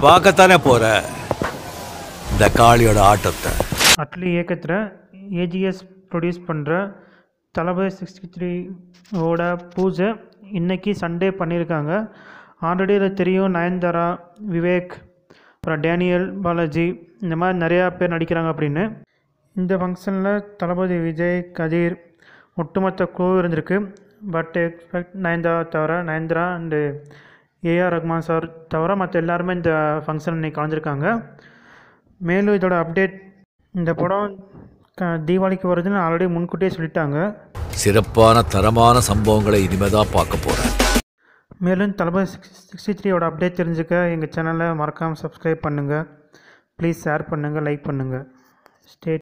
பார்க்கத்தானே போற இந்த காளியோட ஆட்டத்தை அட்லி இயக்கத்தில் ஏஜிஎஸ் ப்ரொடியூஸ் பண்ணுற தளபதி சிக்ஸ்டி த்ரீ ஓட பூஜை இன்னைக்கு சண்டே பண்ணியிருக்காங்க ஆல்ரெடி இதில் தெரியும் நயன்தாரா விவேக் அப்புறம் டேனியல் பாலாஜி இந்த மாதிரி நிறையா பேர் நடிக்கிறாங்க அப்படின்னு இந்த ஃபங்க்ஷனில் தளபதி விஜய் கதிர் ஒட்டுமொத்த குழு இருந்திருக்கு பட் எக்ஸ்பெக்ட் நயன்தாரா தவிர Nayanthara and AR Rahman sir தவிர மற்ற எல்லாருமே இந்த ஃபங்க்ஷன் இன்னைக்கு கலந்துருக்காங்க மேலும் இதோட அப்டேட் இந்த படம் க தீபாவளிக்கு வருதுன்னு ஆல்ரெடி முன்கூட்டியே சொல்லிட்டாங்க சிறப்பான தரமான சம்பவங்களை இனிமே தான் பார்க்க போறேன் மேலும் தளபதி சிக்ஸ் சிக்ஸ்டி த்ரீயோட அப்டேட் தெரிஞ்சுக்க எங்கள் சேனலை மறக்காமல் சப்ஸ்கிரைப் பண்ணுங்கள் ப்ளீஸ் ஷேர் பண்ணுங்கள் லைக் பண்ணுங்கள் ஸ்டே